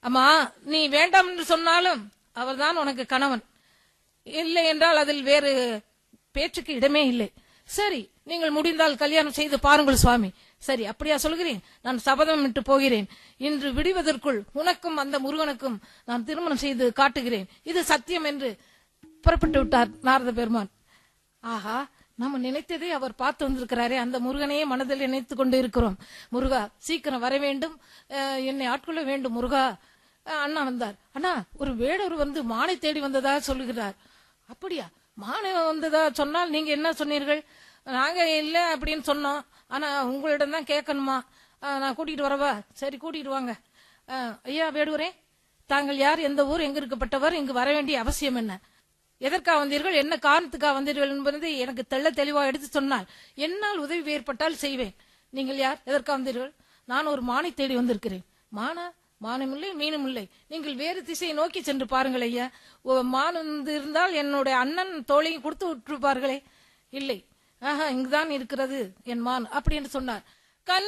அம்மா நீ வேண்டாம் என்று சொன்னாலும் அவர்தான் உனக்கு கணவன் இல்லை என்றால் அதில் வேறு பேச்சுக்கு இடமே இல்லை சரி நீங்கள் முடிந்தால் கல்யாணம் செய்து பாருங்கள் சுவாமி சரி அப்படியா சொல்கிறேன் நான் சபதம் விட்டு போகிறேன் இன்று விடுவதற்குள் உனக்கும் அந்த முருகனுக்கும் நான் திருமணம் செய்து காட்டுகிறேன் இது சத்தியம் என்று புறப்பட்டு விட்டார் நாரத பெருமான் ஆஹா நம்ம நினைத்ததை அவர் பார்த்து வந்திருக்கிறாரே அந்த முருகனையே மனதில் நினைத்துக் கொண்டு இருக்கிறோம் முருகா சீக்கிரம் வர வேண்டும் அஹ், என்னை ஆட்கொள்ள வேண்டும் முருகா அஹ், அண்ணா வந்தார் அண்ணா ஒரு வேடர் வந்து மானை தேடி வந்ததா சொல்லுகிறார் அப்படியா மானை வந்ததா சொன்னால் நீங்க என்ன சொன்னீர்கள் நாங்க இல்ல அப்படின்னு சொன்னோம் ஆனா உங்களிடம் தான் கேட்கணுமா அஹ், நான் கூட்டிட்டு வரவா சரி கூட்டிட்டு வாங்க அஹ், ஐயா வேடுவரே தாங்கள் யார் எந்த ஊர் எங்க இருக்கப்பட்டவர் இங்கு வர வேண்டிய அவசியம் என்ன எதற்காக வந்தீர்கள் என்ன காரணத்துக்காக வந்தீர்கள் என்பதை எனக்கு தெள்ள தெளிவாக எடுத்து சொன்னால் என்னால் உதவி ஏற்பட்டால் செய்வேன் நீங்கள் யார் எதற்காக வந்தீர்கள் நான் ஒரு மானை தேடி வந்திருக்கிறேன் மானா மானம் இல்லை மீனும் இல்லை நீங்கள் வேறு திசையை நோக்கி சென்று பாருங்கள் ஐயா ஓ, மான் வந்து இருந்தால் என்னுடைய அண்ணன் தோழியும் கொடுத்து விட்டுருப்பார்களே இல்லை ஆஹா இங்குதான் இருக்கிறது என் மான் அப்படி என்று சொன்னார்